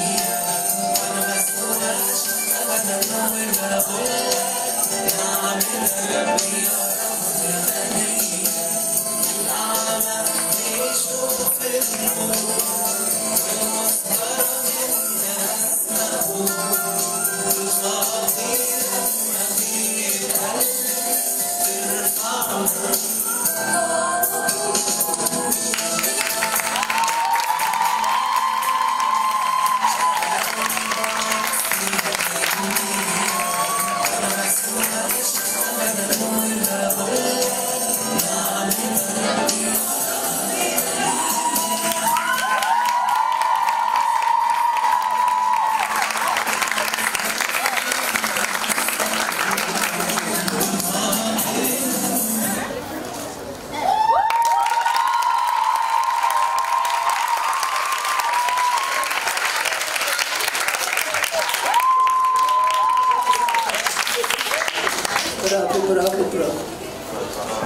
برافو برافو برافو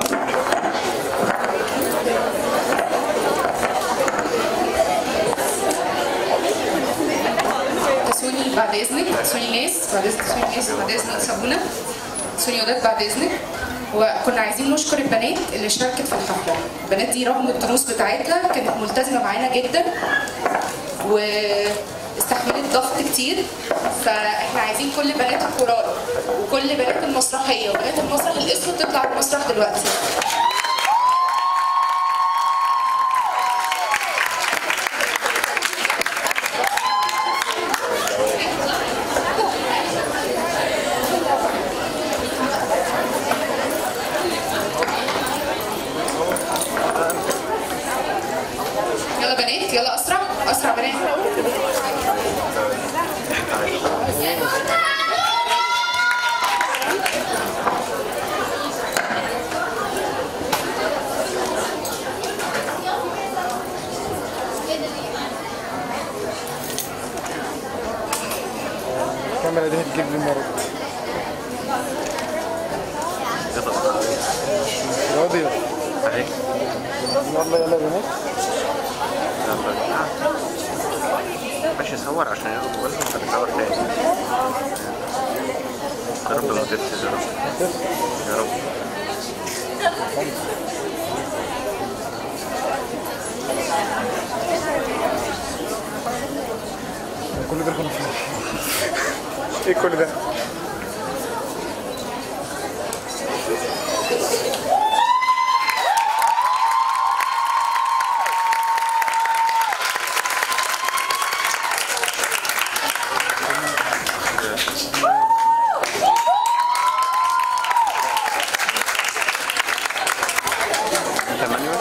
سوني بعد اذنك سوني ناس بعد اذنك سوني ناس بعد اذنك صابونه سوني وداد بعد اذنك وكنا عايزين نشكر البنات اللي شاركت في الحفله البنات دي رغم الدروس بتاعتها كانت ملتزمه معانا جدا واستحملت ضغط كتير فاحنا عايزين كل بنات الكورال وكل بنات المسرحيه وبنات المسرح الاسود تطلع على المسرح دلوقتي يلا بنات يلا اسرع اسرع بنات الكاميرا دي هتجيب لي مرض راضي اهي يلا يلا يا بنات ماشي صور عشان ياخدوا بالهم فتصور تاني يا رب ما تفسد يا رب يا رب كل ده كان فيه ايه كل ده انت مانيوال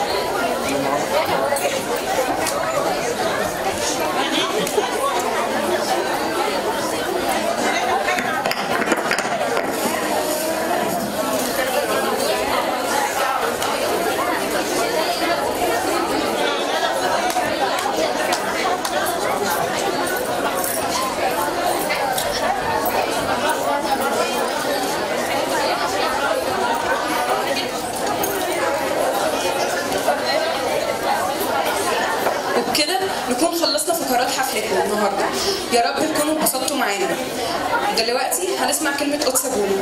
وبكده نكون خلصنا فقرات حفلتنا النهارده يا رب تكونوا اتبسطتوا معانا دلوقتي هنسمع كلمه قدس ابونا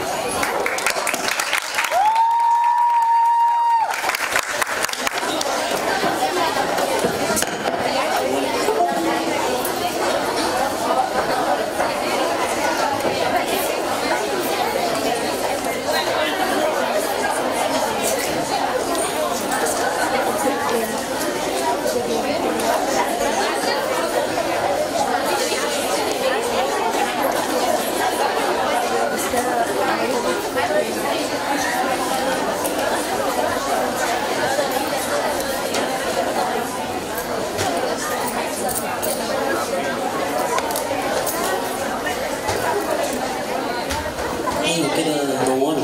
ايوه كده نوروا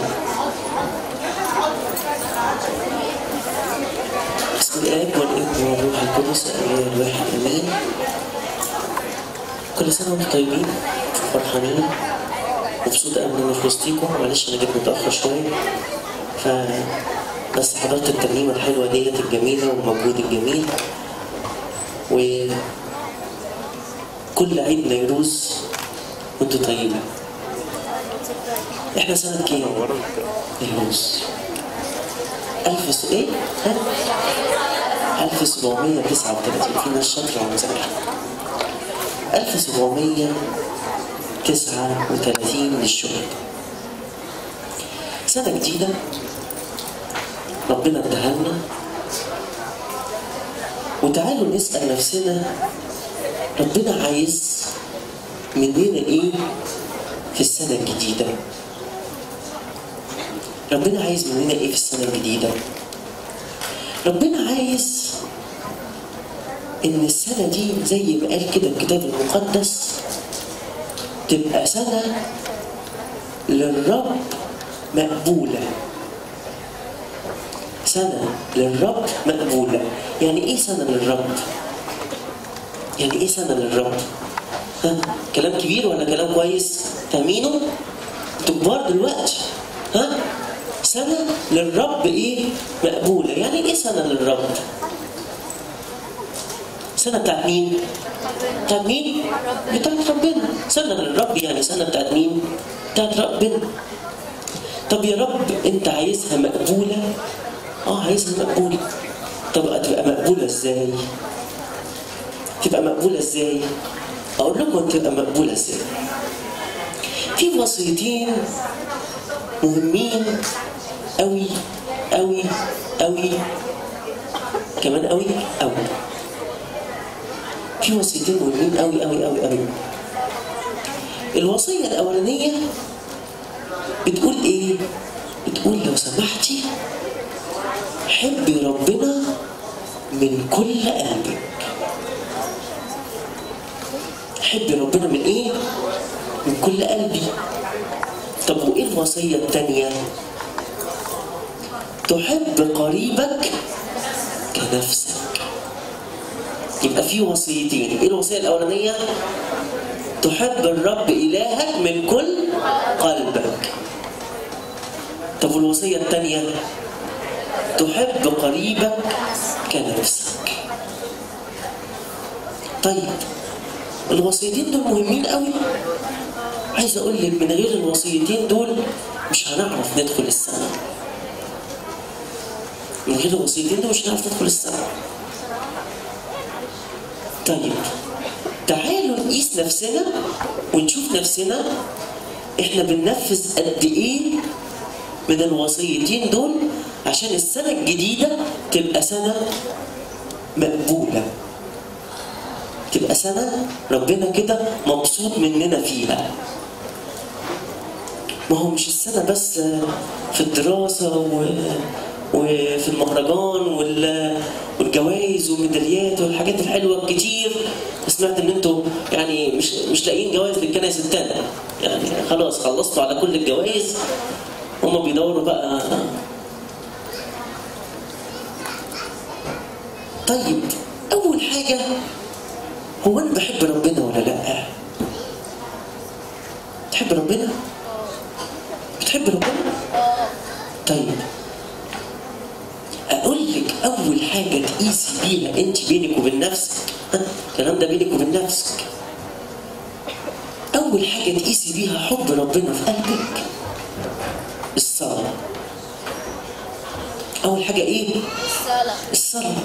بسم الاب والابن والروح القدس الاله الواحد امين كل سنه وانتم طيبين فرحانين مبسوط قوي اني في وسطيكم معلش انا جيت متاخر شويه ف بس حضرت الترنيمه الحلوه ديت الجميله والمجهود الجميل و كل عيد نيروز وانتوا طيبين احنا سنة كام؟ نيروز ألف س... ايه؟ ها؟ 1739 في ناس شاطرة ومذاكرة 1739 للشهداء سنة جديدة ربنا اداها لنا وتعالوا نسأل نفسنا ربنا عايز مننا ايه في السنة الجديدة ربنا عايز مننا ايه في السنة الجديدة ربنا عايز ان السنة دي زي ما قال كده الكتاب المقدس تبقى سنة للرب مقبولة سنة للرب مقبولة يعني ايه سنة للرب يعني ايه سنة للرب ها كلام كبير ولا كلام كويس فاهمينه انتوا كبار دلوقتي ها سنة للرب ايه مقبولة يعني ايه سنة للرب سنة بتاعت مين بتاعت مين بتاعت ربنا سنة للرب يعني سنة بتاعت مين بتاعت ربنا طب يا رب انت عايزها مقبولة اه عايزها مقبولة طب تبقى مقبولة ازاي تبقى مقبولة ازاي اقول لكم تبقى مقبولة ازاي في وصيتين مهمين قوي قوي قوي كمان قوي قوي في وصيتين مهمين قوي قوي قوي قوي الوصية الأولانية بتقول إيه؟ بتقول لو سمحتي حبي ربنا من كل قلبك حبي ربنا من إيه؟ من كل قلبي طب وإيه الوصية التانية؟ تحب قريبك كنفسك يبقى في وصيتين ايه الوصيه الاولانيه تحب الرب الهك من كل قلبك طب والوصيه الثانيه تحب قريبك كنفسك طيب الوصيتين دول مهمين قوي عايز اقول لك من غير الوصيتين دول مش هنعرف ندخل السنه من غير الوصيتين دول مش هنعرف ندخل السنه طيب تعالوا نقيس نفسنا ونشوف نفسنا احنا بننفذ قد ايه من الوصيتين دول عشان السنة الجديدة تبقى سنة مقبولة تبقى سنة ربنا كده مبسوط مننا فيها ما هو مش السنة بس في الدراسة و... وفي المهرجان وال... والجوائز والميداليات والحاجات الحلوه الكتير سمعت ان انتوا يعني مش مش لاقيين جوائز للكنائس التانية يعني خلاص خلصتوا على كل الجوائز هما بيدوروا بقى طيب اول حاجه هو انا بحب ربنا ولا لا تحب ربنا بتحب ربنا طيب اقول لك اول حاجه تقيسي بيها انت بينك وبين نفسك ها الكلام ده بينك وبين نفسك اول حاجه تقيسي بيها حب ربنا في قلبك الصلاه اول حاجه ايه الصلاة الصلاه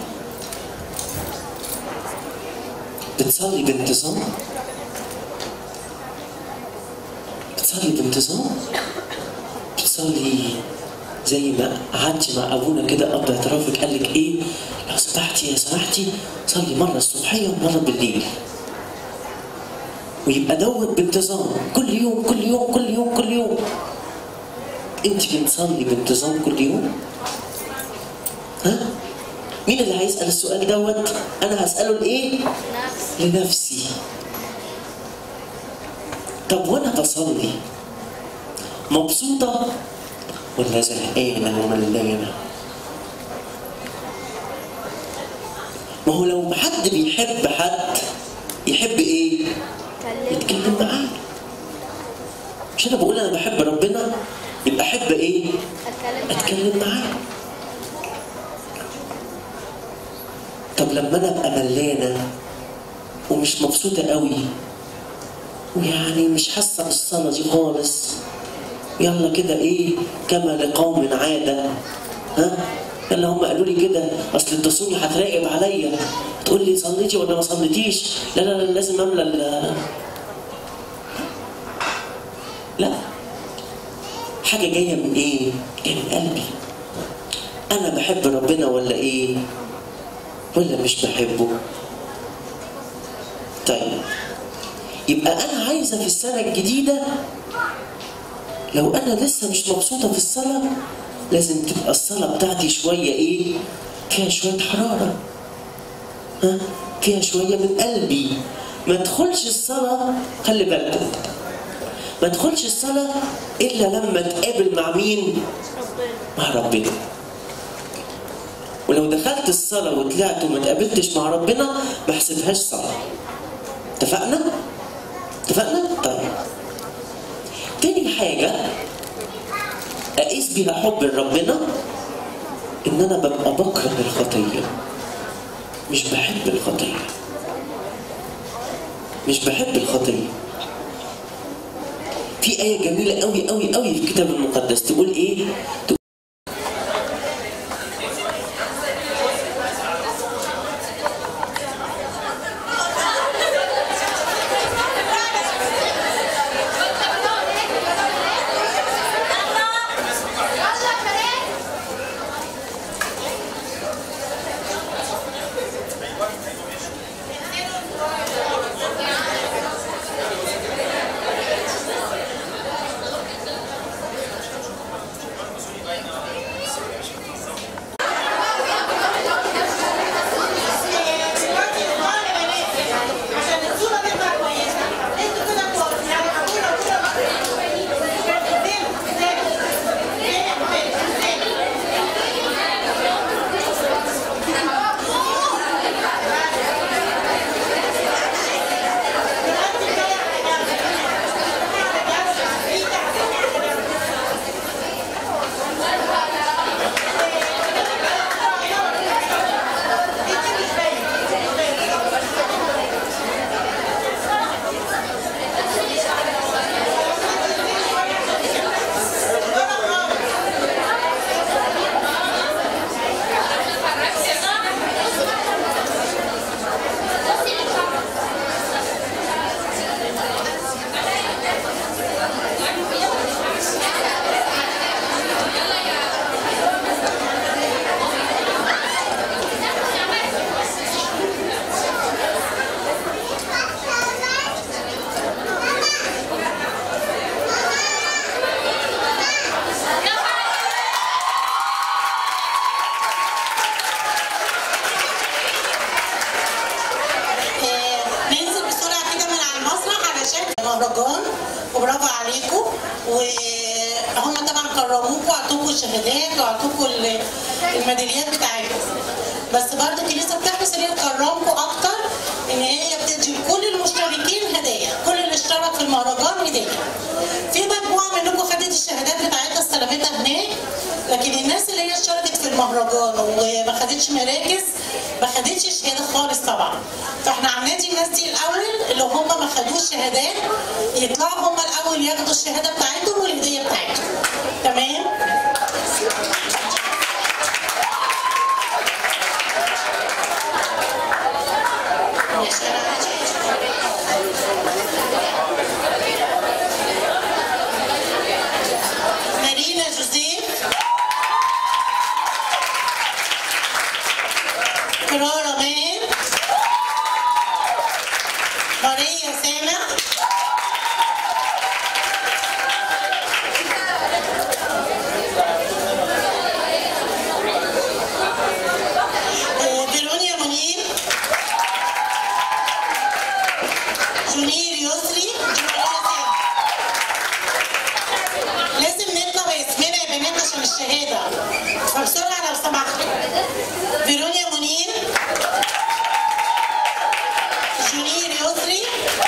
بتصلي بانتظام بتصلي بانتظام بتصلي زي ما قعدتي مع ابونا كده اب اعترافك قال لك ايه لو سمحتي يا سمحتي صلي مره الصبحيه ومره بالليل ويبقى دوت بانتظام كل يوم كل يوم كل يوم كل يوم انت بتصلي بانتظام كل يوم ها مين اللي هيسال السؤال دوت انا هساله لايه نفس لنفسي طب وانا بصلي مبسوطة ولا زهقانة وملانة؟ ما هو لو حد بيحب حد يحب ايه؟ كلمة يتكلم معاه مش انا بقول انا بحب ربنا يبقى احب ايه؟ أتكلم معاك اتكلم معاه طب لما انا ابقى ملانه ومش مبسوطة قوي ويعني مش حاسة بالصلاة دي خالص يلا كده ايه كما لقوم عادة ها يلا هم قالوا لي كده اصل التصوني هتراقب عليا تقول لي صليتي ولا ما صليتيش لا لا لا لازم املى ال- لا حاجة جاية من ايه؟ جاية من قلبي انا بحب ربنا ولا ايه؟ ولا مش بحبه؟ طيب يبقى انا عايزة في السنة الجديدة لو انا لسه مش مبسوطة في الصلاة لازم تبقى الصلاة بتاعتي شوية ايه؟ فيها شوية حرارة ها؟ فيها شوية من قلبي ما ادخلش الصلاة خلي بالكم ما ادخلش الصلاة إلا لما تقابل مع مين؟ مع ربنا ولو دخلت الصلاة وطلعت وما تقابلتش مع ربنا ما احسبهاش صلاة اتفقنا؟ اتفقنا؟ طيب تاني حاجة أقيس بيها حب لربنا إن أنا ببقى بكره الخطية مش بحب الخطية مش بحب الخطية في آية جميلة قوي قوي قوي في الكتاب المقدس تقول إيه؟ تقول عشان الصورة تبقى كويسة انتوا كده كويس يعني حاولوا كده آه، ننزل بسرعه كده من على المسرح علشان مهرجان وبرافو عليكم وهم طبعا كرموكم وعطوكم الشهادات وعطوكم ال- الميداليات بتاعتكم بس برضه الكنيسه بتحرص ان هي تكرمكم اكتر ان هي بتدي لكل المشتركين هدايا كل اللي اشترك في المهرجان هديه في مجموعه منكم خدت الشهادات بتاعتها استلمتها هناك لكن الناس اللي هي اشتركت في المهرجان وما خدتش مراكز ما خدتش شهاده خالص طبعا فاحنا هننادي الناس دي الاول اللي هم ما خدوش شهادات يطلعوا هم الاول ياخدوا الشهاده بتاعتهم والهديه بتاعتهم تمام ماشي، أنا هجي. مارينا جوزيف كرارة مان ماريا سامع آه، فيرونيا منير جونير يسري جونير سامع لازم نطلع باسمنا يا بنات عشان الشهادة فبسرعة لو سمحتوا فيرونيا منير جونير يسري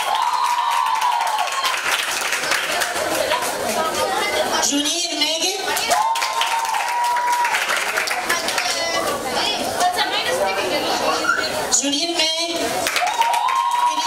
جونير ماجد جونير ماجد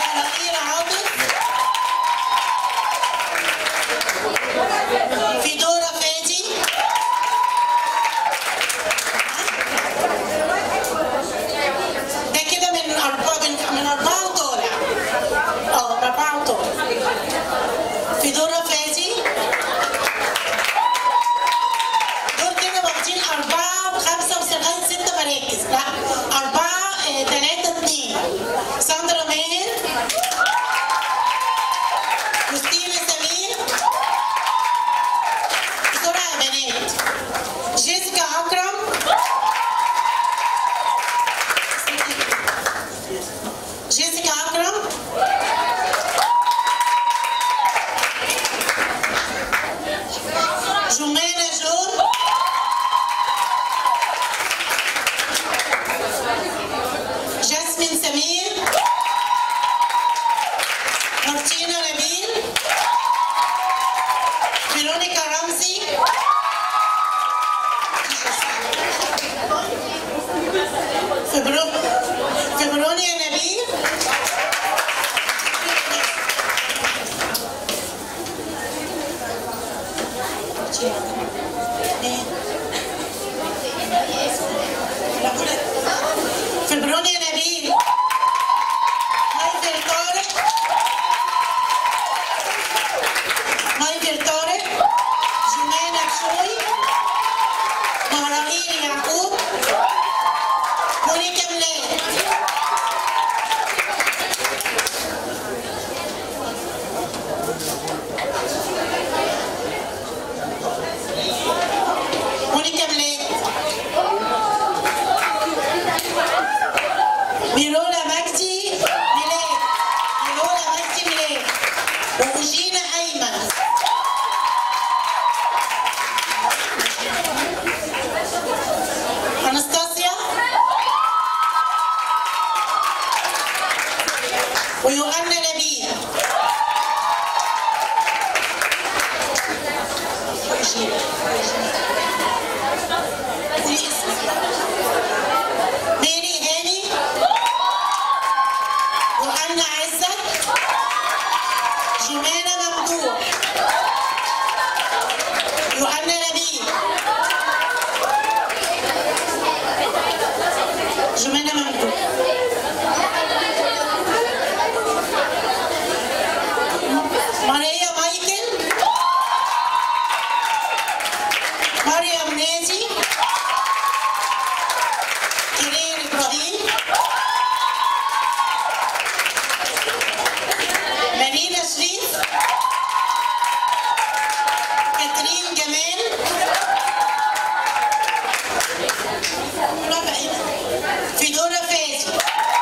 مهرقير عاطف في دورة فادي ده كده من أربعة من, من أربعة وطالع اه أربعة وطالع في دورة فادي دول كده واخدين أربعة وخمسة وسبعين ستة مراكز لا أربعة آه، تلاتة اتنين ساندرا ماهر كريستينا سمير بسرعة يا بنات جيسيكا أكرم جيسيكا أكرم جمانة جون جاسمين سمير مارتينا نبيل فيرونيكا رمزي فبرو فبرونيا نبيل فبرونيا نبيل مايكل طارق مايكل طارق جمانة بشوي مهرقين يعقوب مونيكا ميلاد مونيكا ميلاد ميرولا مجدي ميلاد ميرولا مجدي ميلاد وأوجينا أيمن أنستاسيا ويوأنا نبيل أوجينا قولي اسمك ميري هاني وأنا عزت جمانة ممدوح يوحنا نبيل جمانة ممدوح ماريا مايكل مريم نازي كريم إبراهيم مارينا شريف كاترين جمال فيدورا فازي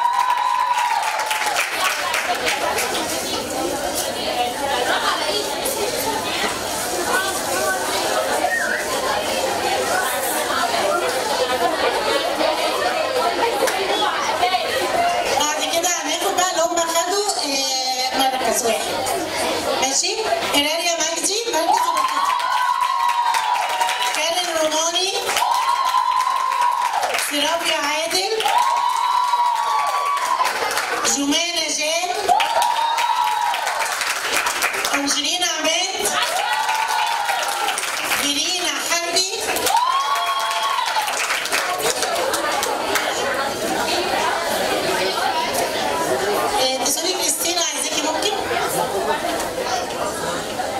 بعد كده هناخد بقى اللي هم خدوا آه، مركز واحد ماشي إيراريا مجدي مركز الوكيل كارين روماني سيرابيا عادل جمانة جان أنجلينا عماد فيرينا حربي آه، تسوني كريستينا عايزاكي ممكن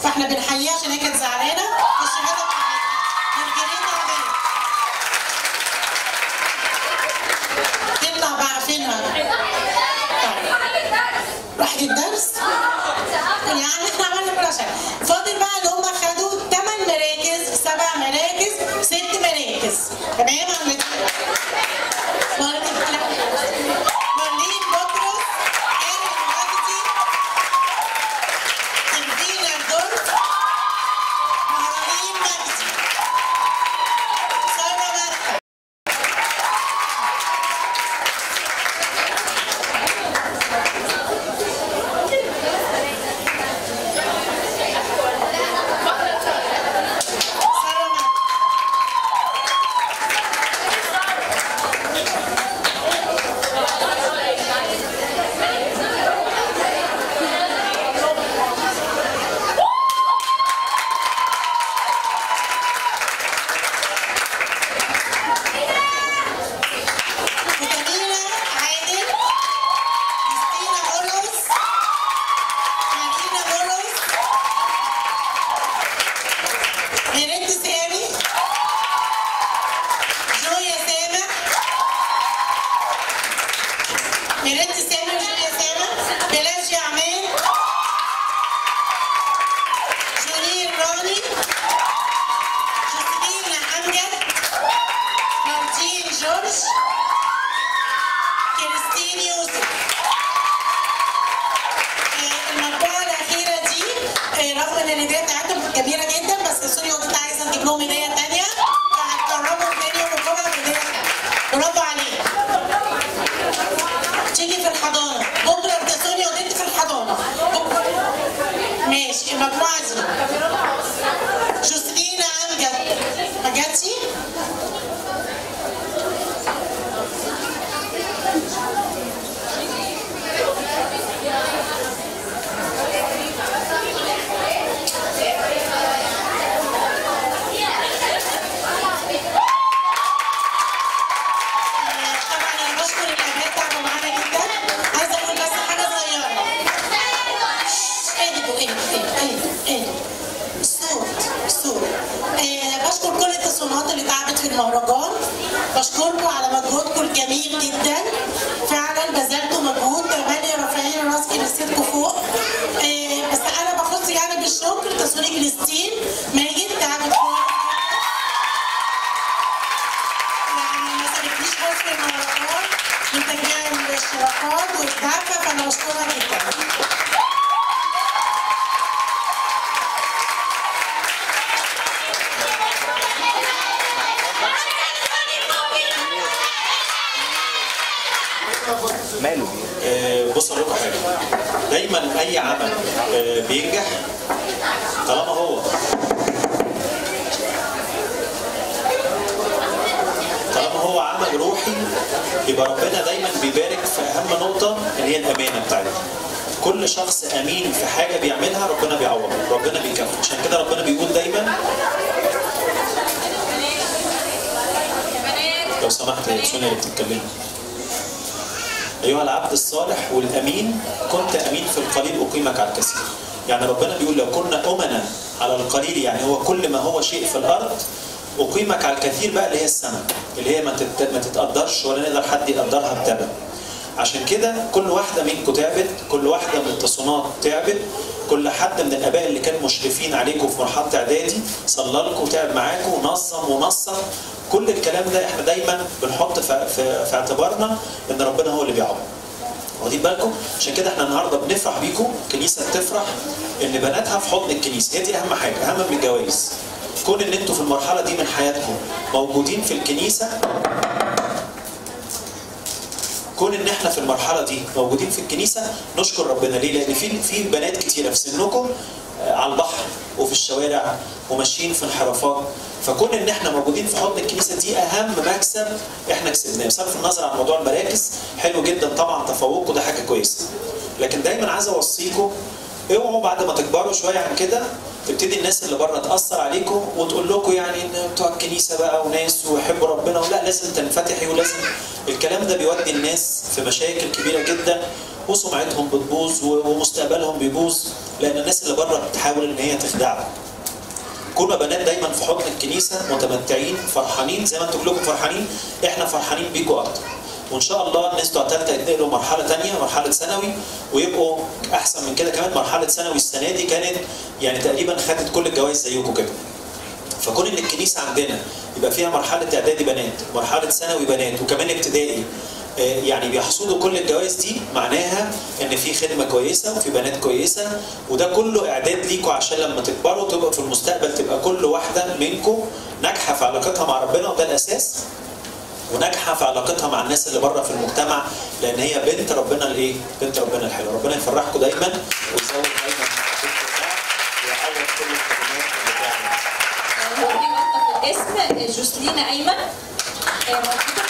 فاحنا بنحييها عشان هي كانت زعلانه الشهاده بتاعتها مرجريتا عاديه تطلع بقى فينها طيب. راحت الدرس يعني احنا عملنا كل عشان فاضل بقى اللي هم خدوا 8 مراكز 7 مراكز 6 مراكز تمام عملت مارلين بطرس ايرين مجدي تنفيذ الدرس مهرين مجدي سارة مركز سارة مركز وجميلة عادل كريستينا بولس مارينا بولس ميريت سامي جويا سامح ميريت سامي وجويا سامح بلاجي عماد جولين راني جوزفين أمجد مارتين جورج كريستين يوسف آه، المجموعة الأخيرة دي آه، رغم إن الهدية بتاعتهم كبيرة جدا بس سوري كنت عايزة أجيب لهم هدية تانية فهتكرمهم تاني يوم الجمعة بهدية تانية برافو عليك تيجي في الحضانة بكرة أنت سوري وديت في الحضانة بكرة ماشي المجموعة دي جوزلينا أمجد ما جاتش؟ طبعا انا بشكر الابناء تعبوا معانا جدا عايزه اقول بس حاجه صغيره اهدوا اهدوا اهدوا اهدوا الصوت الصوت آه بشكر كل التصميمات اللي تعبت في المهرجان بشكركم على مجهودكم الجميل جدا فعلا بذلتوا مجهود تمانية رافعين راسي لسيتكم فوق آه بس انا بخص يعني بالشكر تصوير كريستين ماجد تعبت فوق يعني ما سابتنيش خالص في المهرجان من تجميع الاشتراكات والدعم فانا بشكرها جدا ماله آه، بص اقول لكم حاجه دايما اي عمل آه، بينجح طالما هو طالما هو عمل روحي يبقى ربنا دايما بيبارك في اهم نقطه اللي هي الامانه بتاعتنا كل شخص امين في حاجه بيعملها ربنا بيعوضه ربنا بيكافئه عشان كده ربنا بيقول دايما لو سمحت يا سونيا اللي بتتكلمي أيها العبد الصالح والأمين كنت أمين في القليل أقيمك على الكثير يعني ربنا بيقول لو كنا أمنا على القليل يعني هو كل ما هو شيء في الأرض أقيمك على الكثير بقى اللي هي السماء اللي هي ما تت- ما تتقدرش ولا نقدر حد يقدرها بتمن عشان كده كل واحدة منكم تعبت كل واحدة من التصونات تعبت كل حد من الآباء اللي كانوا مشرفين عليكم في مرحلة إعدادي صلى لكم وتعب معاكم ونظم ونصر كل الكلام ده احنا دايما بنحط في, في, في اعتبارنا ان ربنا هو اللي بيعوض واخدين بالكم عشان كده احنا النهارده بنفرح بيكم الكنيسه بتفرح ان بناتها في حضن الكنيسه هي دي اهم حاجه اهم من الجوائز كون ان انتوا في المرحله دي من حياتكم موجودين في الكنيسه كون ان احنا في المرحله دي موجودين في الكنيسه نشكر ربنا ليه؟ لان في في بنات كتيره في سنكم آه، على البحر وفي الشوارع وماشيين في انحرافات فكون ان احنا موجودين في حضن الكنيسه دي اهم مكسب احنا كسبناه بصرف النظر عن موضوع المراكز حلو جدا طبعا تفوقه ده حاجه كويسه لكن دايما عايز اوصيكم اوعوا بعد ما تكبروا شويه عن كده تبتدي الناس اللي بره تاثر عليكم وتقول لكم يعني ان بتوع الكنيسه بقى وناس ويحبوا ربنا ولا لازم تنفتحي ولازم الكلام ده بيودي الناس في مشاكل كبيره جدا وسمعتهم بتبوظ و- ومستقبلهم بيبوظ لان الناس اللي بره بتحاول ان هي تخدعك كنا بنات دايما في حضن الكنيسه متمتعين فرحانين زي ما انتم كلكم فرحانين احنا فرحانين بيكم اكتر وان شاء الله الناس بتوع ثالثه يتنقلوا مرحله ثانيه مرحله ثانوي ويبقوا احسن من كده كمان مرحله ثانوي السنه دي كانت يعني تقريبا خدت كل الجوائز زيكم كده فكون ان الكنيسه عندنا يبقى فيها مرحله اعدادي بنات مرحله ثانوي بنات وكمان ابتدائي آه، يعني بيحصدوا كل الجوائز دي معناها ان في خدمه كويسه وفي بنات كويسه وده كله اعداد ليكوا عشان لما تكبروا تبقوا في المستقبل تبقى كل واحده منكم ناجحه في علاقتها مع ربنا وده الاساس وناجحه في علاقتها مع الناس اللي بره في المجتمع لان هي بنت ربنا الايه؟ بنت ربنا الحلو، ربنا يفرحكم دايما ويزود دايما ويعوض كل الخدمات اللي بتعمل. هو في واحدة في الاسم جوسلينا ايمن آه، موجودة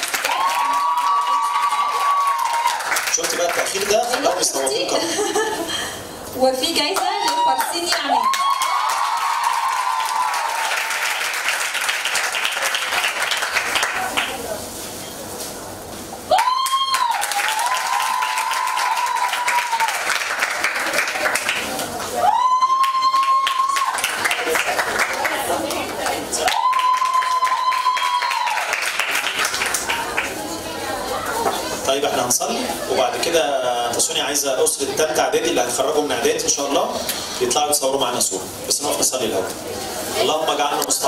شفت بقى التاخير ده خلاهم يصوتوك أكتر. وفي جايزة لبارسيني عماد طيب احنا هنصلي وبعد كده تسوني عايزه اسره الثالثه اعدادي اللي هتخرجوا من اعدادي ان شاء الله يطلعوا يتصوروا معانا صوره بس نقف نصلي الاول اللهم اجعلنا مستحقين